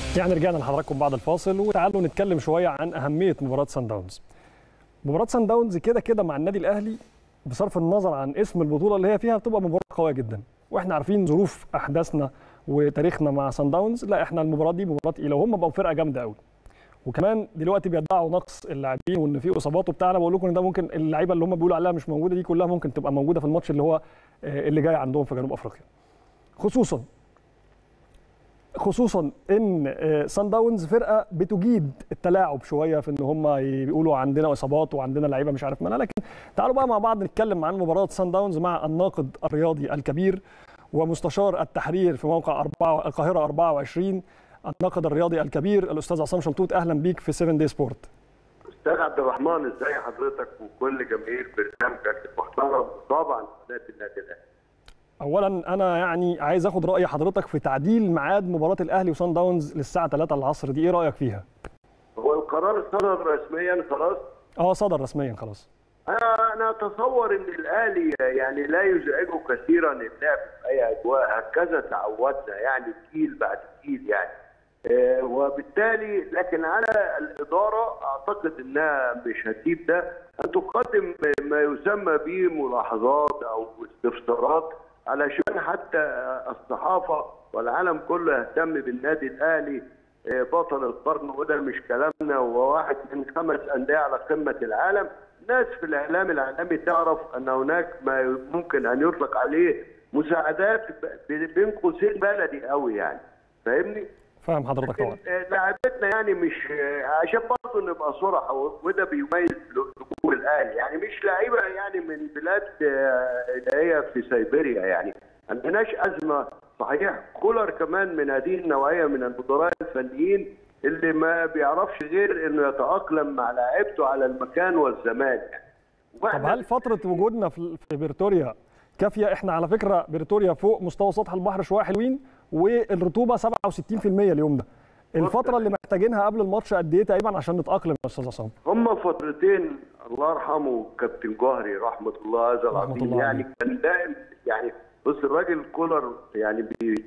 يعني رجعنا لحضراتكم بعد الفاصل وتعالوا نتكلم شويه عن اهميه مباراه سان داونز. مباراه سان داونز كده كده مع النادي الاهلي بصرف النظر عن اسم البطوله اللي هي فيها بتبقى مباراه قويه جدا واحنا عارفين ظروف احداثنا وتاريخنا مع سان داونز لا احنا المباراه دي مباراه تقيله وهم بقوا فرقه جامده قوي. وكمان دلوقتي بيدعوا نقص اللاعبين وان في اصابات وبتاع انا بقول لكم ان ده ممكن اللعيبه اللي هم بيقولوا عليها مش موجوده دي كلها ممكن تبقى موجوده في الماتش اللي هو اللي جاي عندهم في جنوب افريقيا. خصوصا خصوصا ان سان داونز فرقه بتجيد التلاعب شويه في ان هم يقولوا عندنا اصابات وعندنا لعيبه مش عارف مالها لكن تعالوا بقى مع بعض نتكلم عن مباراه سان داونز مع الناقد الرياضي الكبير ومستشار التحرير في موقع أربعة القاهره 24 الناقد الرياضي الكبير الاستاذ عصام شلتوت اهلا بيك في 7 دي سبورت استاذ عبد الرحمن ازاي حضرتك وكل جماهير برنامجك المحترم طبعا قناه النادي الاهلي اولا انا يعني عايز اخد راي حضرتك في تعديل ميعاد مباراه الاهلي وصن داونز للساعه 3 العصر دي ايه رايك فيها هو القرار صدر رسميا خلاص اه صدر رسميا خلاص انا انا اتصور ان الاهلي يعني لا يزعجه كثيرا اللعب في اي اجواء هكذا تعودنا يعني جيل بعد جيل يعني آه وبالتالي لكن على الاداره اعتقد انها مش هتسيب ده ان تقدم ما يسمى بملاحظات او استفسارات علشان حتى الصحافه والعالم كله يهتم بالنادي الاهلي بطل القرن وده مش كلامنا وهو واحد من خمس انديه على قمه العالم ناس في الاعلام العالمي تعرف ان هناك ما ممكن ان يطلق عليه مساعدات بين قوسين بلدي قوي يعني فاهمني؟ فاهم حضرتك طبعا لعبتنا يعني مش عشان برضه نبقى صراحه وده بيميز نجوم الاهلي يعني مش لعيبه يعني من بلاد اللي هي في سيبيريا يعني ما عندناش ازمه صحيح كولر كمان من هذه النوعيه من المدراء الفنيين اللي ما بيعرفش غير انه يتاقلم مع لاعيبته على المكان والزمان يعني طب هل فتره وجودنا في بريتوريا كافيه احنا على فكره بريتوريا فوق مستوى سطح البحر شويه حلوين والرطوبه 67% اليوم ده الفتره اللي محتاجينها قبل الماتش قد ايه تقريبا عشان نتاقلم يا استاذ عصام هم فترتين الله يرحمه كابتن جوهري رحمه الله هذا العظيم يعني كان دائم يعني بص الراجل كولر يعني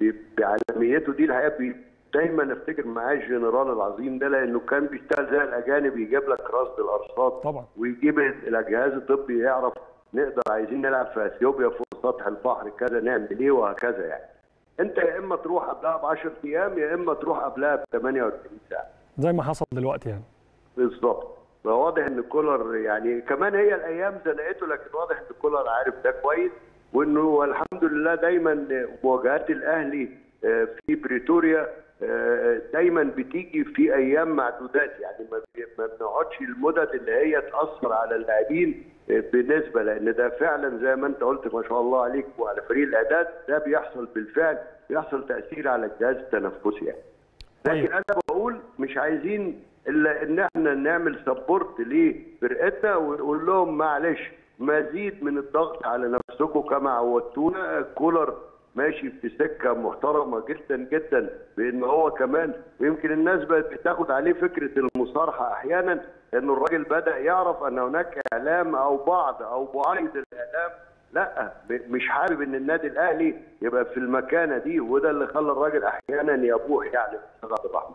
بعالميته دي الحقيقه دايما افتكر معاه الجنرال العظيم ده لانه كان بيشتغل زي الاجانب يجيب لك رصد الارصاد طبعا ويجيب الجهاز الطبي يعرف نقدر عايزين نلعب في اثيوبيا فوق سطح البحر كذا نعمل ايه وهكذا يعني انت يا اما تروح قبلها ب 10 ايام يا اما تروح قبلها ب 48 ساعه زي ما حصل دلوقتي يعني بالظبط فواضح ان كولر يعني كمان هي الايام زنقته لكن واضح ان كولر عارف ده كويس وانه الحمد لله دايما مواجهات الاهلي في بريتوريا دايما بتيجي في ايام معدودات يعني ما بنقعدش المدد اللي هي تاثر على اللاعبين بالنسبه لان ده فعلا زي ما انت قلت ما شاء الله عليك وعلى فريق الاعداد ده بيحصل بالفعل بيحصل تاثير على الجهاز التنفسي يعني. لكن انا بقول مش عايزين الا ان احنا نعمل سبورت لفرقتنا ونقول لهم معلش مزيد من الضغط على نفسكم كما عودتونا كولر ماشي في سكه محترمه جدا جدا بان هو كمان ويمكن الناس بقت بتاخد عليه فكره المصارحه احيانا لانه الراجل بدا يعرف ان هناك اعلام او بعض او بعيد الاعلام لا مش حابب ان النادي الاهلي يبقى في المكانه دي وده اللي خلى الراجل احيانا يبوح يعني عبد الرحمن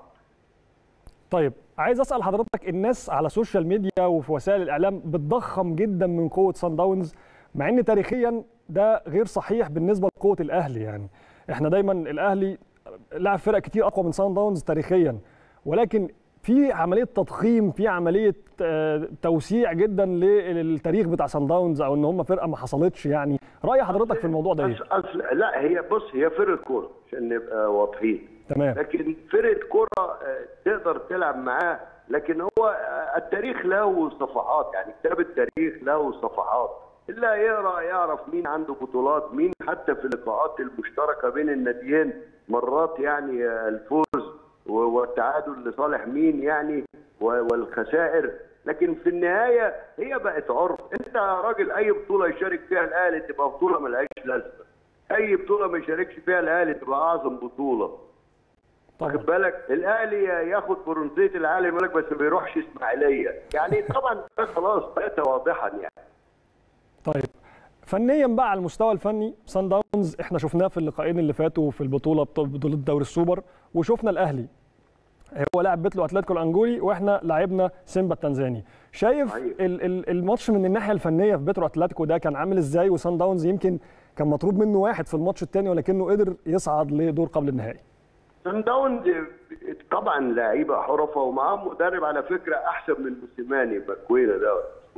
طيب عايز اسال حضرتك الناس على السوشيال ميديا وفي وسائل الاعلام بتضخم جدا من قوه سان داونز مع ان تاريخيا ده غير صحيح بالنسبه لقوه الاهلي يعني احنا دايما الاهلي لعب فرق كتير اقوى من سان داونز تاريخيا ولكن في عمليه تضخيم في عمليه توسيع جدا للتاريخ بتاع سان داونز او ان هم فرقه ما حصلتش يعني راي حضرتك في الموضوع ده ايه أصل لا هي بص هي فرقه كوره عشان نبقى واضحين تمام لكن فرقه كوره تقدر تلعب معاه لكن هو التاريخ له صفحات يعني كتاب التاريخ له صفحات اللي يقرا يعرف مين عنده بطولات مين حتى في اللقاءات المشتركه بين الناديين مرات يعني الفوز والتعادل لصالح مين يعني والخسائر لكن في النهايه هي بقت عرف انت يا راجل اي بطوله يشارك فيها الاهلي تبقى بطوله ملهاش لازمه اي بطوله ما يشاركش فيها الاهلي تبقى اعظم بطوله واخد بالك الاهلي ياخد برونزيه العالم يقول لك بس ما بيروحش اسماعيليه يعني طبعا ده خلاص بقت واضحا يعني طيب فنيا بقى على المستوى الفني سان داونز احنا شفناه في اللقاءين اللي فاتوا في البطوله بطوله دوري السوبر وشفنا الاهلي هو لاعب بيتلو اتلتيكو الانجولي واحنا لعبنا سيمبا التنزاني شايف صحيح. ال- ال- الماتش من الناحيه الفنيه في بيترو اتلتيكو ده كان عامل ازاي وسان داونز يمكن كان مطلوب منه واحد في الماتش الثاني ولكنه قدر يصعد لدور قبل النهائي سان داونز طبعا لعيبه حرفه ومعاهم مدرب على فكره احسن من موسيماني باكوينا ده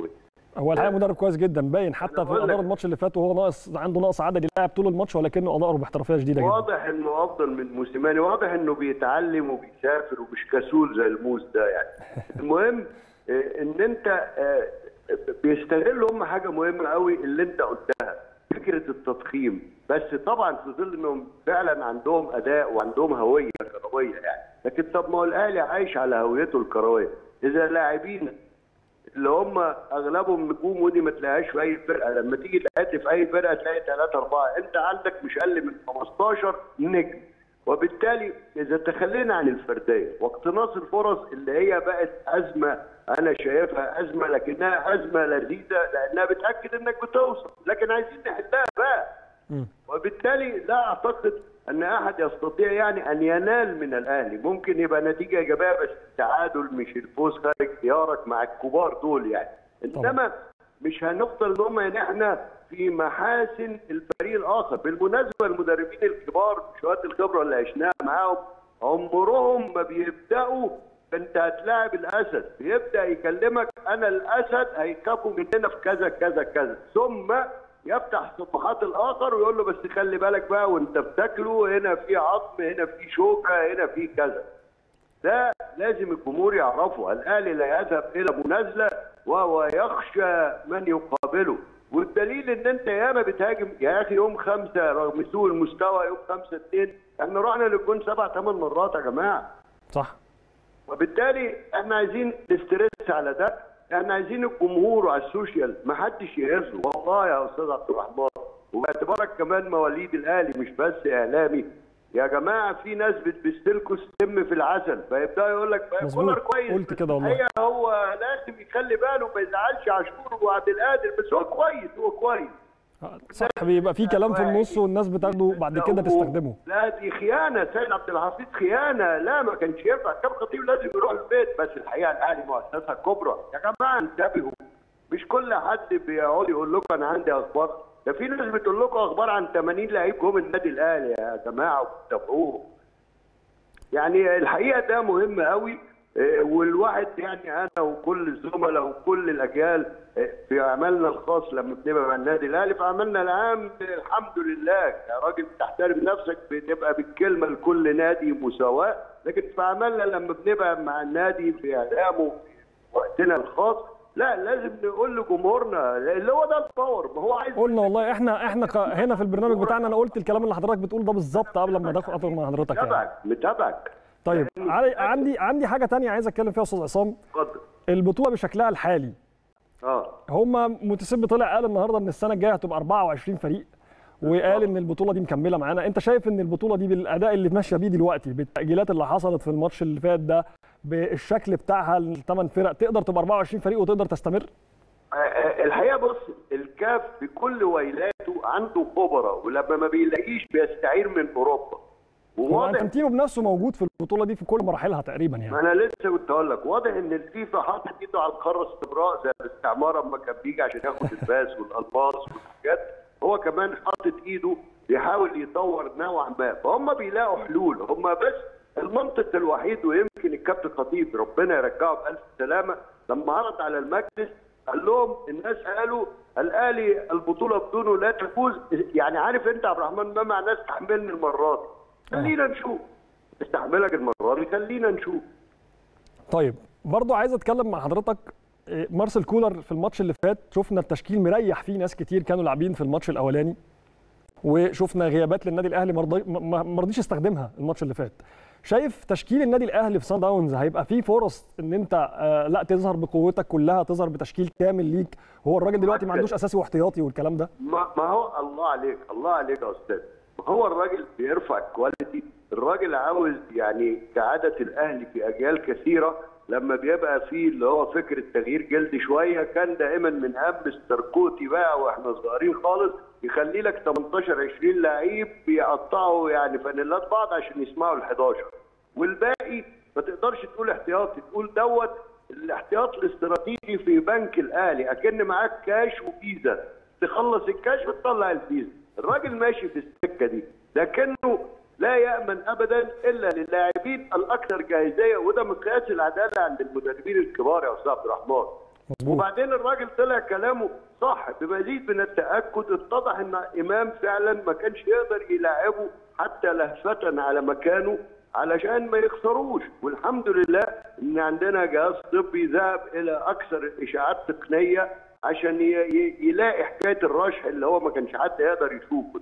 هو الحقيقه مدرب كويس جدا باين حتى في بقول لك- اداء الماتش اللي فات وهو ناقص عنده نقص عددي لاعب طول الماتش ولكنه اداؤه باحترافيه شديده جدا واضح انه افضل من موسيماني واضح انه بيتعلم وبيسافر ومش كسول زي الموس ده يعني المهم آه، ان انت آه، بيستغلوا هم حاجه مهمه قوي اللي انت قلتها فكره التضخيم بس طبعا في ظل انهم فعلا عندهم اداء وعندهم هويه كرويه يعني لكن طب ما هو الاهلي عايش على هويته الكرويه اذا لاعبين اللي هم اغلبهم نجوم ودي ما تلاقيهاش في اي فرقه لما تيجي تأدي في اي فرقه تلاقي ثلاثه اربعه انت عندك مش اقل من 15 نجم وبالتالي اذا تخلينا عن الفرديه واقتناص الفرص اللي هي بقت ازمه انا شايفها ازمه لكنها ازمه لذيذه لانها بتاكد انك بتوصل لكن عايزين نحلها بقى وبالتالي لا اعتقد ان احد يستطيع يعني ان ينال من الاهلي ممكن يبقى نتيجه ايجابيه بس التعادل مش الفوز خارج ديارك مع الكبار دول يعني انما مش هنفضل ان هم يعني احنا في محاسن الفريق الاخر بالمناسبه المدربين الكبار شويه الخبره اللي عشناها معاهم عمرهم ما بيبداوا انت هتلاعب الاسد بيبدا يكلمك انا الاسد هيخافوا مننا في كذا كذا كذا ثم يفتح صفحات الاخر ويقول له بس خلي بالك بقى وانت بتاكله هنا في عظم هنا في شوكه هنا في كذا ده لازم الجمهور يعرفه الاهلي لا يذهب الى منازله وهو يخشى من يقابله والدليل ان انت ياما بتهاجم يا اخي يوم خمسه رغم سوء المستوى يوم خمسه اثنين احنا رحنا للجون سبع ثمان مرات يا جماعه صح وبالتالي احنا عايزين نسترس على ده احنا عايزين الجمهور على السوشيال ما حدش يهزه والله يا استاذ عبد الرحمن وباعتبارك كمان مواليد الاهلي مش بس اعلامي يا جماعه في ناس بتستلكوا السم في العسل فيبدا يقول لك بقى مظبوط. كولر كويس قلت كده والله. هي هو لازم يخلي باله ما يزعلش عاشور وعبد القادر بس هو كويس هو كويس صح بيبقى في كلام في النص والناس بتاخده بعد كده تستخدمه لا دي خيانه سيد عبد الحفيظ خيانه لا ما كانش ينفع كان خطيب لازم يروح البيت بس الحقيقه الاهلي مؤسسه كبرى يا جماعه انتبهوا مش كل حد بيقعد يقول لكم انا عندي اخبار ده في ناس بتقول لكم اخبار عن 80 لعيب جم النادي الاهلي يا جماعه وبتتابعوهم يعني الحقيقه ده مهم قوي إيه، والواحد يعني انا وكل الزملاء وكل الاجيال إيه، في عملنا الخاص لما بنبقى مع النادي الاهلي في عملنا العام الحمد لله يا راجل بتحترم نفسك بتبقى بالكلمه لكل نادي مساواه لكن في عملنا لما بنبقى مع النادي في اعلامه في وقتنا الخاص لا لازم نقول لجمهورنا اللي هو ده الباور ما هو عايز قلنا والله احنا احنا ق- هنا في البرنامج بتاعنا انا قلت الكلام اللي حضرتك بتقول ده بالظبط قبل ما ادخل أدخل مع حضرتك يعني متابعك متابعك طيب علي- عندي عندي حاجه تانية عايز اتكلم فيها يا استاذ عصام اتفضل البطوله بشكلها الحالي اه هما متسب طلع قال النهارده ان السنه الجايه هتبقى 24 فريق وقال ان البطوله دي مكمله معانا انت شايف ان البطوله دي بالاداء اللي ماشيه بيه دلوقتي بالتاجيلات اللي حصلت في الماتش اللي فات ده بالشكل بتاعها الثمان فرق تقدر تبقى 24 فريق وتقدر تستمر الحقيقه بص الكاف بكل ويلاته عنده خبراء ولما ما بيلاقيش بيستعير من اوروبا هو وواضح انفانتينو بنفسه موجود في البطوله دي في كل مراحلها تقريبا ما يعني انا لسه كنت اقول لك واضح ان الفيفا حاطط ايده على القاره استمرار زي الاستعمار اما كان بيجي عشان ياخد الباس والالماس والحاجات هو كمان حاطط ايده بيحاول يطور نوعا ما فهم بيلاقوا حلول هم بس المنطق الوحيد ويمكن الكابتن خطيب ربنا يرجعه بالف سلامه لما عرض على المجلس قال لهم الناس قالوا الاهلي البطوله بدونه لا تفوز يعني عارف انت يا عبد الرحمن ما معناه استحملني المره دي خلينا نشوف استحملك المره دي خلينا نشوف طيب برضو عايز اتكلم مع حضرتك إيه، مارسيل كولر في الماتش اللي فات شفنا التشكيل مريح فيه ناس كتير كانوا لاعبين في الماتش الاولاني وشفنا غيابات للنادي الاهلي مرضي ما ما رضيش يستخدمها الماتش اللي فات شايف تشكيل النادي الاهلي في سان داونز هيبقى فيه فرص ان انت آه لا تظهر بقوتك كلها تظهر بتشكيل كامل ليك هو الراجل دلوقتي ما عندوش اساسي واحتياطي والكلام ده ما, ما هو الله عليك الله عليك يا استاذ ما هو الراجل بيرفع الكواليتي الراجل عاوز يعني كعادة الاهلي في اجيال كثيره لما بيبقى فيه اللي هو فكره تغيير جلد شويه كان دائما من هم مستر كوتي بقى واحنا صغيرين خالص يخلي لك 18 20 لعيب بيقطعوا يعني فانيلات بعض عشان يسمعوا ال 11 والباقي ما تقدرش تقول احتياطي تقول دوت الاحتياط الاستراتيجي في بنك الاهلي اكن معاك كاش وفيزا تخلص الكاش وتطلع الفيزا الراجل ماشي في السكه دي لكنه لا يامن ابدا الا للاعبين الاكثر جاهزيه وده مقياس العداله عند المدربين الكبار يا استاذ عبد الرحمن مظبوط وبعدين الراجل طلع كلامه صح بمزيد من التاكد اتضح ان امام فعلا ما كانش يقدر يلاعبه حتى لهفه على مكانه علشان ما يخسروش والحمد لله ان عندنا جهاز طبي ذهب الى اكثر الاشاعات تقنيه عشان ي- ي- يلاقي حكايه الرشح اللي هو ما كانش حد يقدر يشوفه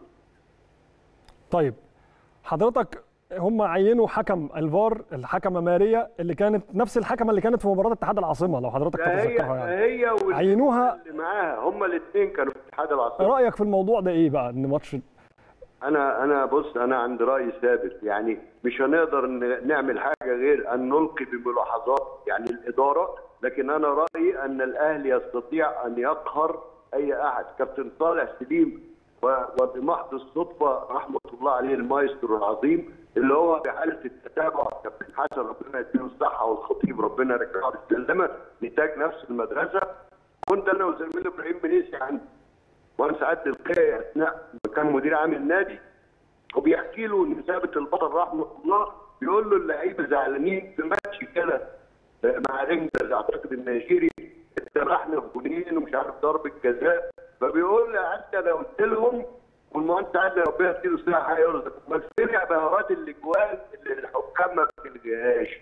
طيب حضرتك هم عينوا حكم الفار الحكمه ماريا اللي كانت نفس الحكمه اللي كانت في مباراه اتحاد العاصمه لو حضرتك هي تتذكرها يعني هي واللي عينوها معاها هم الاثنين كانوا في اتحاد العاصمه رايك في الموضوع ده ايه بقى ان ماتش انا انا بص انا عند راي ثابت يعني مش هنقدر ن- نعمل حاجه غير ان نلقي بملاحظات يعني الاداره لكن انا رايي ان الاهلي يستطيع ان يقهر اي احد كابتن صالح سليم و- وبمحض الصدفه رحمه الله عليه المايسترو العظيم اللي هو بحاله التتابع كابتن حسن ربنا يديله الصحه والخطيب ربنا يرجعه بالسلامه نتاج نفس المدرسه كنت انا وزميلي ابراهيم بنيسي عندي وانا سعدت القيا اثناء ما كان مدير عام النادي وبيحكي له ان ثابت البطل رحمه الله بيقول له اللعيبه زعلانين في ماتش كده مع رينجرز اعتقد النيجيري اتبعنا في جولين ومش عارف ضربه جزاء فبيقول لي حتى لو قلت لهم والمهندس عادل ربنا يديله الصحه هيرزق امال فين يا بهارات الاجوال اللي الحكام ما بتلغيهاش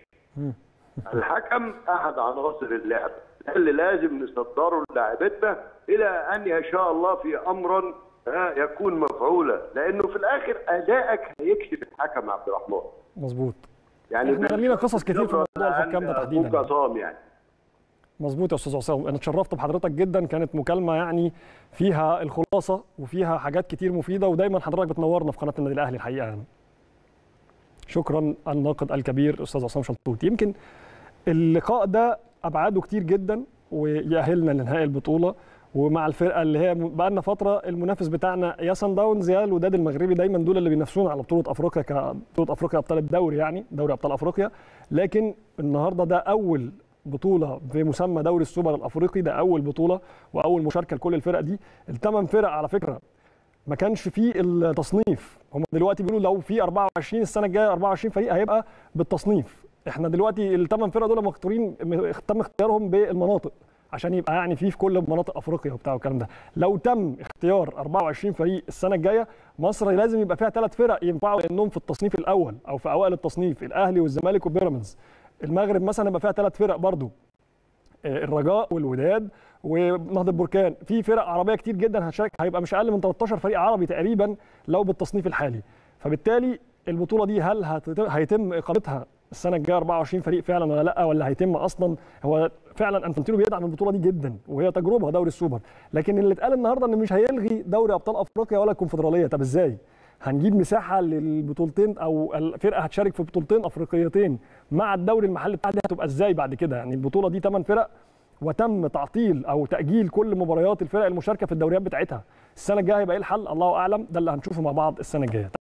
الحكم احد عناصر اللعب اللي لازم نصدره للاعبتنا الى ان يشاء الله في امرا ها، يكون مفعولا لانه في الاخر ادائك هيكشف الحكم يا عبد الرحمن مظبوط يعني إحنا لينا قصص كتير في موضوع الحكام ده تحديداً. أبوك عصام يعني مظبوط يا استاذ عصام انا اتشرفت بحضرتك جدا كانت مكالمه يعني فيها الخلاصه وفيها حاجات كتير مفيده ودايما حضرتك بتنورنا في قناه النادي الاهلي الحقيقه يعني شكرا الناقد الكبير استاذ عصام شلتوت يمكن اللقاء ده ابعاده كتير جدا ويأهلنا لنهائي البطوله ومع الفرقه اللي هي بقى لنا فتره المنافس بتاعنا يا سان داونز يا الوداد المغربي دايما دول اللي بينافسونا على بطوله افريقيا كبطوله افريقيا ابطال الدوري يعني دوري ابطال افريقيا لكن النهارده ده اول بطوله بمسمى دوري السوبر الافريقي ده اول بطوله واول مشاركه لكل الفرق دي الثمان فرق على فكره ما كانش فيه التصنيف هم دلوقتي بيقولوا لو في 24 السنه الجايه 24 فريق هيبقى بالتصنيف احنا دلوقتي الثمان فرق دول مختارين تم اختيارهم بالمناطق عشان يبقى يعني في في كل مناطق افريقيا وبتاع والكلام ده لو تم اختيار 24 فريق السنه الجايه مصر لازم يبقى فيها ثلاث فرق ينفعوا لانهم في التصنيف الاول او في اوائل التصنيف الاهلي والزمالك وبيراميدز المغرب مثلا يبقى فيها ثلاث فرق برضو آه، الرجاء والوداد ونهضه بركان في فرق عربيه كتير جدا هتشارك هيبقى مش اقل من 13 فريق عربي تقريبا لو بالتصنيف الحالي فبالتالي البطوله دي هل هتت- هيتم اقامتها السنه الجايه 24 فريق فعلا ولا لا ولا هيتم اصلا هو فعلا انفانتينو بيدعم البطوله دي جدا وهي تجربه دوري السوبر لكن اللي اتقال النهارده انه مش هيلغي دوري ابطال افريقيا ولا الكونفدراليه طب ازاي هنجيب مساحه للبطولتين او الفرقه هتشارك في بطولتين افريقيتين مع الدوري المحلي بتاعها دي هتبقى ازاي بعد كده يعني البطوله دي 8 فرق وتم تعطيل او تاجيل كل مباريات الفرق المشاركه في الدوريات بتاعتها السنه الجايه هيبقى ايه الحل الله اعلم ده اللي هنشوفه مع بعض السنه الجايه